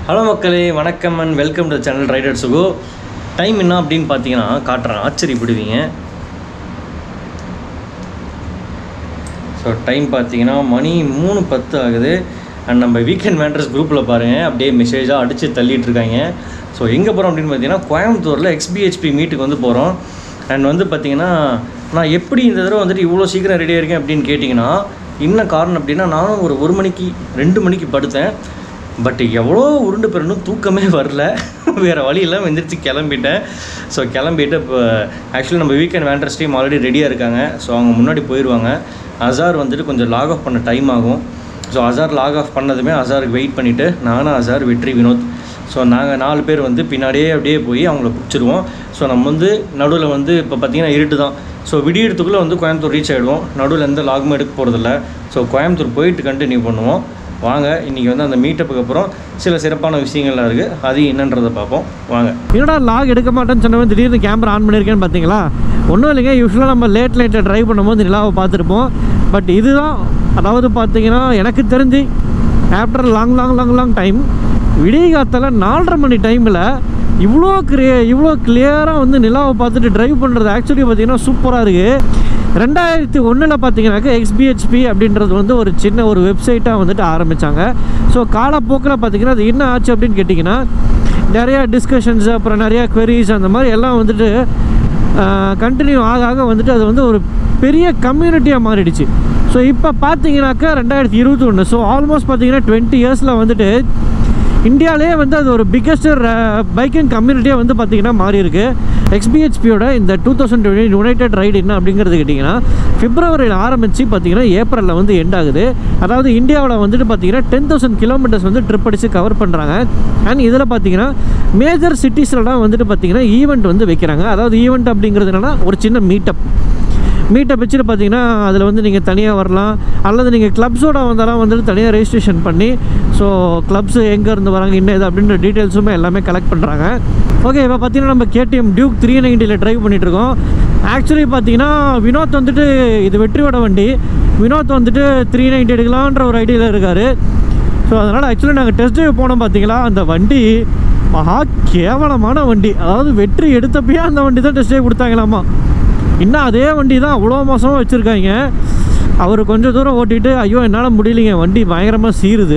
Hello மக்களே வணக்கம் and welcome to channel rider சுகோ டைம் என்ன அப்படின்னு பார்த்தீங்கன்னா காட்டுறேன் ஆச்சரியப்படுவீங்க ஸோ டைம் பார்த்தீங்கன்னா மணி மூணு பத்து ஆகுது அண்ட் நம்ம வீக்கெண்ட் மேட்ரஸ் குரூப்பில் பாருங்கள் அப்படியே மெசேஜாக அடித்து தள்ளிட்டு இருக்காங்க ஸோ எங்கே போகிறோம் அப்படின்னு பார்த்தீங்கன்னா கோயம்புத்தூரில் எக்ஸ்பிஹெச்பி மீட்டுக்கு வந்து போகிறோம் அண்ட் வந்து பார்த்தீங்கன்னா நான் எப்படி இந்த தடவை வந்துட்டு இவ்வளோ சீக்கிரம் ரெடியாக இருக்கேன் அப்படின்னு கேட்டிங்கன்னா என்ன காரணம் அப்படின்னா நானும் ஒரு ஒரு மணிக்கு ரெண்டு மணிக்கு படுத்தேன் பட் எவ்வளோ உருண்டு பெறணும் தூக்கமே வரல வேறு வழியெல்லாம் வந்துருச்சு கிளம்பிட்டேன் ஸோ கிளம்பிட்டு இப்போ ஆக்சுவலி நம்ம வீக்கெண்ட் வேண்டர்ஸ் டீம் ஆல்ரெடி ரெடியாக இருக்காங்க ஸோ அவங்க முன்னாடி போயிடுவாங்க அசார் வந்துட்டு கொஞ்சம் லாக் ஆஃப் பண்ண டைம் ஆகும் ஸோ அசார் லாக் ஆஃப் பண்ணதுமே அசாருக்கு வெயிட் பண்ணிவிட்டு நானும் அசார் வெற்றி வினோத் ஸோ நாங்கள் நாலு பேர் வந்து பின்னாடியே அப்படியே போய் அவங்கள பிடிச்சிருவோம் ஸோ நம்ம வந்து நடுவில் வந்து இப்போ பார்த்தீங்கன்னா இருட்டு தான் ஸோ விடியறதுக்குள்ளே வந்து கோயம்புத்தூர் ரீச் ஆகிடுவோம் நடுவில் எந்த லாகுமே எடுக்க போகிறதில்ல ஸோ கோயம்புத்தூர் போயிட்டு கண்டினியூ பண்ணுவோம் வாங்க இன்றைக்கி வந்து அந்த மீட்டப்புக்கு அப்புறம் சில சிறப்பான விஷயங்கள்லாம் இருக்குது அது என்னன்றதை பார்ப்போம் வாங்க என்னடா லாக் எடுக்க மாட்டேன்னு சொன்னவன் திடீர்னு கேமரா ஆன் பண்ணியிருக்கேன்னு பார்த்தீங்களா ஒன்றும் இல்லைங்க யூஸ்வலாக நம்ம லேட் லைட்டில் ட்ரைவ் பண்ணும்போது நிலாவை பார்த்துருப்போம் பட் இதுதான் அதாவது பார்த்தீங்கன்னா எனக்கு தெரிஞ்சு after long long long long time விடிய காத்தால நாலரை மணி டைமில் இவ்வளோ கிளிய இவ்வளோ கிளியராக வந்து நிலாவை பார்த்துட்டு டிரைவ் பண்ணுறது ஆக்சுவலி பார்த்தீங்கன்னா சூப்பராக இருக்குது ரெண்டாயிரத்தி ஒன்றில் பார்த்தீங்கன்னாக்கா எக்ஸ்பிஹெச்பி அப்படின்றது வந்து ஒரு சின்ன ஒரு வெப்சைட்டாக வந்துட்டு ஆரம்பித்தாங்க ஸோ காலப்போக்கில் பார்த்தீங்கன்னா அது என்ன ஆச்சு அப்படின்னு கேட்டிங்கன்னா நிறையா டிஸ்கஷன்ஸ் அப்புறம் நிறையா queries அந்த மாதிரி எல்லாம் வந்துட்டு கண்டினியூ ஆக ஆக வந்துட்டு அது வந்து ஒரு பெரிய கம்யூனிட்டியாக மாறிடுச்சு ஸோ இப்போ பார்த்தீங்கன்னாக்கா ரெண்டாயிரத்தி இருபத்தி ஒன்று ஸோ ஆல்மோஸ்ட் பார்த்தீங்கன்னா டுவெண்ட்டி இயர்ஸில் வந்துட்டு இந்தியாவிலே வந்து அது ஒரு பிக்கஸ்ட் பைக்கிங் கம்யூனிட்டியாக வந்து பார்த்திங்கன்னா மாறி இருக்கு எக்ஸ்பிஹெச்பியோட இந்த two thousand twenty united ride என்ன அப்படிங்கிறது கேட்டிங்கன்னா பிப்ரவரியில் ஆரம்பித்து பார்த்தீங்கன்னா ஏப்ரலில் வந்து எண்ட் ஆகுது அதாவது இந்தியாவில் வந்துட்டு பார்த்தீங்கன்னா டென் தௌசண்ட் கிலோமீட்டர்ஸ் வந்து ட்ரிப் அடித்து கவர் பண்ணுறாங்க அண்ட் இதில் பார்த்தீங்கன்னா மேஜர் சிட்டிஸ்லலாம் வந்துட்டு பார்த்தீங்கன்னா ஈவெண்ட் வந்து வைக்கிறாங்க அதாவது ஈவெண்ட் அப்படிங்கிறது என்னன்னா ஒரு சின்ன மீட்டப் மீட்டை வச்சுட்டு பார்த்தீங்கன்னா அதில் வந்து நீங்கள் தனியாக வரலாம் அல்லது நீங்கள் கிளப்ஸோட வந்தாலும் வந்துட்டு தனியாக ரெஜிஸ்ட்ரேஷன் பண்ணி ஸோ கிளப்ஸ் எங்கேருந்து வராங்க என்ன இது அப்படின்ற டீட்டெயில்ஸுமே எல்லாமே கலெக்ட் பண்ணுறாங்க ஓகே இப்போ பார்த்தீங்கன்னா நம்ம கேடிஎம் டியூக் த்ரீ நைன்ட்டியில் ட்ரைவ் பண்ணிகிட்ருக்கோம் ஆக்சுவலி பார்த்தீங்கன்னா வினோத் வந்துட்டு இது வெற்றியோட வண்டி வினோத் வந்துட்டு த்ரீ நைன்ட்டி எடுக்கலான்ற ஒரு ஐடியாவில் இருக்கார் ஸோ அதனால் ஆக்சுவலி நாங்கள் டெஸ்ட் ட்ரைவ் போனோம் பார்த்தீங்களா அந்த வண்டி மகா கேவலமான வண்டி அதாவது வெற்றி எடுத்தப்பயே அந்த வண்டி தான் டெஸ்ட் ட்ரைவ் கொடுத்தாங்களாமா இன்னும் அதே வண்டி தான் அவ்வளோ மோசமாக வச்சுருக்காங்க அவர் கொஞ்சம் தூரம் ஓட்டிட்டு ஐயோ என்னால் முடியலைங்க வண்டி பயங்கரமாக சீருது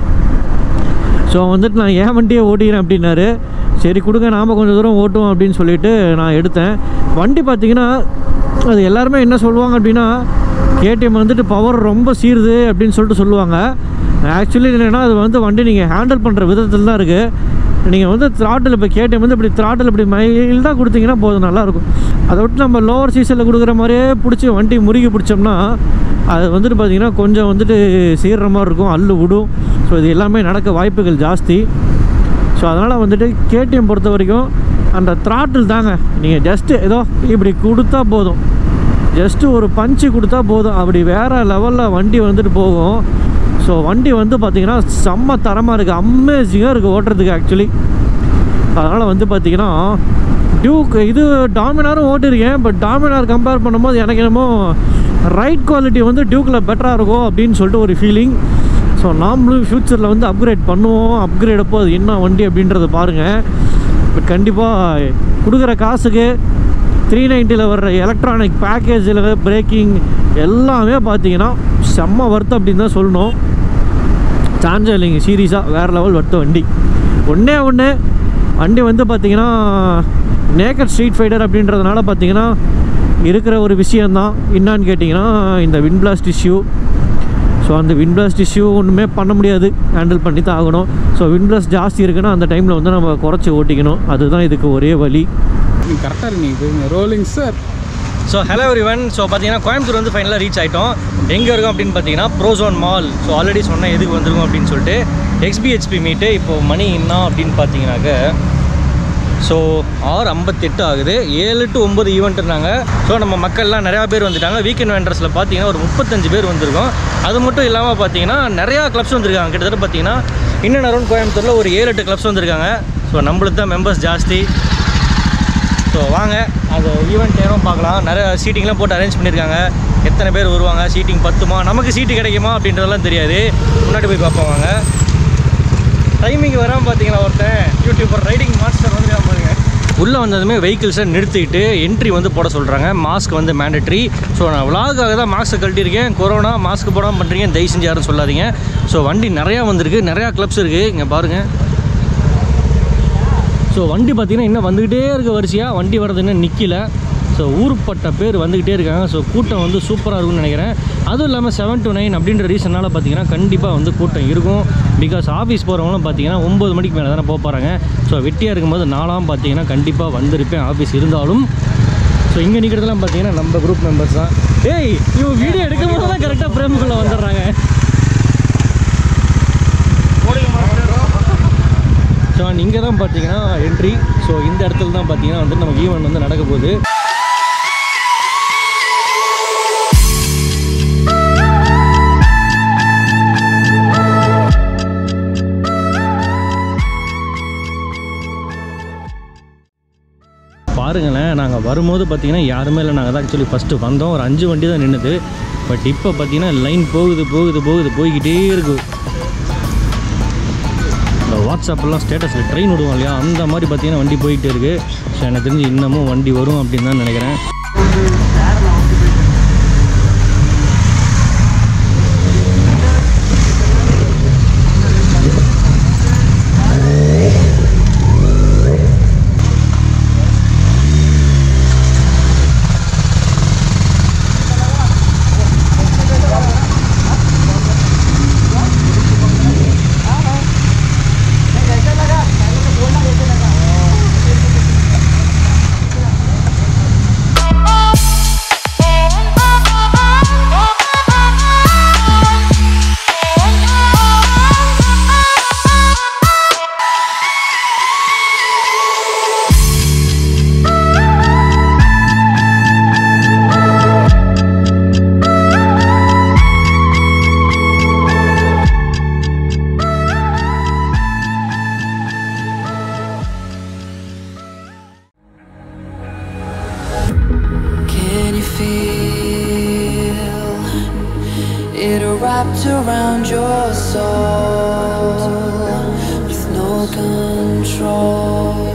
ஸோ வந்துட்டு நான் ஏன் வண்டியை ஓட்டிக்கிறேன் அப்படின்னாரு சரி கொடுங்க நாம் கொஞ்சம் தூரம் ஓட்டுவோம் அப்படின்னு சொல்லிட்டு நான் எடுத்தேன் வண்டி பார்த்தீங்கன்னா அது எல்லாருமே என்ன சொல்லுவாங்க அப்படின்னா கேடிஎம் வந்துட்டு பவர் ரொம்ப சீருது அப்படின்னு சொல்லிட்டு சொல்லுவாங்க ஆக்சுவலி என்னென்னா அது வந்து வண்டி நீங்கள் ஹேண்டில் பண்ணுற விதத்தில் தான் இருக்குது நீங்கள் வந்து த்ராட்டில் இப்போ கேடிஎம் வந்து இப்படி த்ராட்டில் இப்படி மைல்டாக கொடுத்தீங்கன்னா போதும் நல்லாயிருக்கும் அதை விட்டு நம்ம லோவர் சீசனில் கொடுக்குற மாதிரியே பிடிச்சி வண்டி முறுகி பிடிச்சோம்னா அது வந்துட்டு பார்த்திங்கன்னா கொஞ்சம் வந்துட்டு சீர்ற மாதிரி இருக்கும் அல்லு விடும் ஸோ இது எல்லாமே நடக்க வாய்ப்புகள் ஜாஸ்தி ஸோ அதனால் வந்துட்டு கேடிஎம் பொறுத்த வரைக்கும் அந்த த்ராட்டில் தாங்க நீங்கள் ஜஸ்ட்டு ஏதோ இப்படி கொடுத்தா போதும் ஜஸ்ட்டு ஒரு பஞ்சு கொடுத்தா போதும் அப்படி வேறு லெவலில் வண்டி வந்துட்டு போகும் ஸோ வண்டி வந்து பார்த்திங்கன்னா செம்ம தரமாக இருக்குது அமேசிங்காக இருக்குது ஓட்டுறதுக்கு ஆக்சுவலி அதனால் வந்து பார்த்திங்கன்னா டியூக் இது டாமினாரும் ஓட்டிருக்கேன் பட் டாமினார் கம்பேர் பண்ணும்போது எனக்கு என்னமோ ரைட் குவாலிட்டி வந்து டியூக்கில் பெட்டராக இருக்கும் அப்படின்னு சொல்லிட்டு ஒரு ஃபீலிங் ஸோ நாமளும் ஃப்யூச்சரில் வந்து அப்கிரேட் பண்ணுவோம் அப்கிரேட் அப்போ அது என்ன வண்டி அப்படின்றத பாருங்கள் பட் கண்டிப்பாக கொடுக்குற காசுக்கு த்ரீ நைன்ட்டியில் வர்ற எலக்ட்ரானிக் பேக்கேஜில் பிரேக்கிங் எல்லாமே பார்த்தீங்கன்னா செம்ம ஒர்த்து அப்படின்னு தான் சொல்லணும் சான்ஸே இல்லைங்க சீரியஸாக வேறு லெவல் வர்த்த வண்டி ஒன்றே ஒன்று வண்டி வந்து பார்த்தீங்கன்னா நேக்கட் ஸ்ட்ரீட் ஃபைட்டர் அப்படின்றதுனால பார்த்தீங்கன்னா இருக்கிற ஒரு விஷயந்தான் என்னான்னு கேட்டிங்கன்னா இந்த வின் பிளாஸ்ட் இஷ்யூ ஸோ அந்த வின் பிளாஸ்ட் இஷ்யூ ஒன்றுமே பண்ண முடியாது ஹேண்டில் பண்ணி தான் ஆகணும் ஸோ வின் பிளாஸ்ட் ஜாஸ்தி இருக்குன்னா அந்த டைமில் வந்து நம்ம குறைச்சி ஓட்டிக்கணும் அதுதான் இதுக்கு ஒரே வழி நீங்கள் கரெக்டாக இருக்கீங்க போயிருங்க rolling sir so hello everyone so பார்த்தீங்கன்னா கோயம்புத்தூர் வந்து ஃபைனலாக ரீச் ஆகிட்டோம் எங்கே இருக்கோம் அப்படின்னு பார்த்தீங்கன்னா ப்ரோசோன் மால் ஸோ ஆல்ரெடி சொன்னேன் எதுக்கு வந்திருக்கோம் அப்படின்னு சொல்லிட்டு எக்ஸ்பிஹெச்பி மீட்டு இப்போது மணி என்ன அப்படின்னு பார்த்தீங்கன்னாக்க ஸோ ஆறு ஐம்பத்தெட்டு ஆகுது ஏழு டு ஒம்பது ஈவெண்ட் இருந்தாங்க ஸோ நம்ம மக்கள்லாம் நிறையா பேர் வந்துட்டாங்க வீக்கெண்ட் வெண்டர்ஸில் பார்த்தீங்கன்னா ஒரு முப்பத்தஞ்சு பேர் வந்திருக்கோம் அது மட்டும் இல்லாமல் பார்த்தீங்கன்னா நிறையா கிளப்ஸ் வந்திருக்காங்க கிட்டத்தட்ட பார்த்தீங்கன்னா இன்னும் அரௌண்ட் கோயம்புத்தூரில் ஒரு ஏழு எட்டு கிளப்ஸ் வந்திருக்காங்க ஸோ நம்மளுக்கு தான் மெம்பர்ஸ் ஜாஸ்தி ஸோ வாங்க அந்த ஈவெண்ட் நேரம் பார்க்கலாம் நிறைய சீட்டிங்லாம் போட்டு அரேஞ்ச் பண்ணியிருக்காங்க எத்தனை பேர் வருவாங்க சீட்டிங் பத்துமா நமக்கு சீட்டு கிடைக்குமா அப்படின்றதெல்லாம் தெரியாது முன்னாடி போய் பார்ப்போம் வாங்க டைமிங் வராமல் பார்த்தீங்களா ஒருத்தன் யூடியூபர் ரைடிங் மாஸ்டர் வந்து பாருங்க உள்ளே வந்ததுமே வெஹிக்கிள்ஸை நிறுத்திட்டு என்ட்ரி வந்து போட சொல்கிறாங்க மாஸ்க் வந்து மேண்டட்ரி ஸோ நான் விலாகாக தான் மாஸ்க்கை கழட்டியிருக்கேன் கொரோனா மாஸ்க் போடாமல் பண்ணுறீங்க தயவு செஞ்சு யாரும் சொல்லாதீங்க ஸோ வண்டி நிறையா வந்திருக்கு நிறையா கிளப்ஸ் இருக்குது இங்கே பாருங்கள் ஸோ வண்டி பார்த்தீங்கன்னா இன்னும் வந்துக்கிட்டே இருக்க வரிசையாக வண்டி வர்றது இன்னும் நிற்கல ஸோ ஊர்பட்ட பேர் வந்துக்கிட்டே இருக்காங்க ஸோ கூட்டம் வந்து சூப்பராக இருக்கும்னு நினைக்கிறேன் அதுவும் இல்லாமல் செவன் டு நைன் அப்படின்ற ரீசனால் பார்த்தீங்கன்னா கண்டிப்பாக வந்து கூட்டம் இருக்கும் பிகாஸ் ஆஃபீஸ் போகிறவங்களும் பார்த்தீங்கன்னா ஒம்பது மணிக்கு மேலே தானே போக போகிறாங்க ஸோ வெட்டியாக இருக்கும்போது நாலாம் பார்த்தீங்கன்னா கண்டிப்பாக வந்திருப்பேன் ஆஃபீஸ் இருந்தாலும் ஸோ இங்கே நிற்கிறதுலாம் பார்த்தீங்கன்னா நம்ம குரூப் மெம்பர்ஸ் தான் ஏய் இவங்க வீடியோ எடுக்கும் போது தான் கரெக்டாக பிரேமுக்குள்ளே வந்துடுறாங்க ஸோ இங்கே தான் பார்த்தீங்கன்னா என்ட்ரி ஸோ இந்த இடத்துல தான் பார்த்தீங்கன்னா வந்து நமக்கு ஈவெண்ட் வந்து நடக்க போகுது பாருங்களேன் நாங்கள் வரும்போது பார்த்தீங்கன்னா யாருமே இல்லை நாங்கள் தான் ஆக்சுவலி ஃபஸ்ட்டு வந்தோம் ஒரு அஞ்சு வண்டி தான் நின்றுது பட் இப்போ பார்த்தீங்கன்னா லைன் போகுது போகுது போகுது போய்கிட்டே இருக்கு இந்த வாட்ஸ்அப்லாம் ஸ்டேட்டஸில் ட்ரெயின் விடுவோம் இல்லையா அந்த மாதிரி பார்த்தீங்கன்னா வண்டி போயிட்டு இருக்கு ஸோ எனக்கு தெரிஞ்சு இன்னமும் வண்டி வரும் அப்படின்னு தான் நினைக்கிறேன் Can you feel it wrapped around your soul with no control?